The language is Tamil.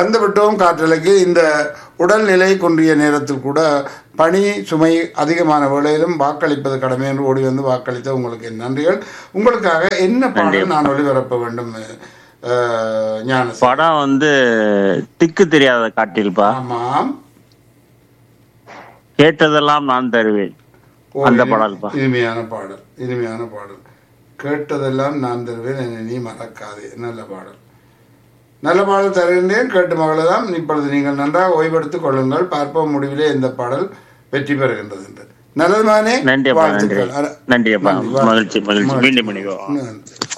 வந்துவிட்டோம் காற்றலைக்கு இந்த உடல்நிலை குன்றிய நேரத்தில் கூட பணி சுமை அதிகமான வேளையிலும் வாக்களிப்பது கடமை என்று ஓடி வந்து வாக்களித்த உங்களுக்கு என் நன்றிகள் உங்களுக்காக என்ன பாடல் நான் ஒளிபரப்ப வேண்டும் அஹ், ஞான படம் வந்து திக்கு தெரியாத காட்டில்பா ஆமாம் கேட்டதெல்லாம் நான் தருவேன் ஓ, அந்த இனி- பாடல்பா. இனிமையான பாடல் இனிமையான பாடல் கேட்டதெல்லாம் நான் தருவேன் என்னை நீ மறக்காதே நல்ல பாடல் நல்ல பாடல் தருகின்றேன் கேட்டு மகளதாம் இப்பொழுது நீங்கள் நன்றாக ஓய்வெடுத்துக் கொள்ளுங்கள் பார்ப்போம் முடிவிலே இந்த பாடல் வெற்றி பெறுகின்றது என்று நல்லது மகனே நன்றி அப்பா நன்றி வாழ்த்துக்கள் அர- நன்றி அப்பா நன்றி, வாழ்த்துக்கள். மகிழ்ச்சி மகிழ்ச்சி மீண்டும் இணைவோம் நன்றி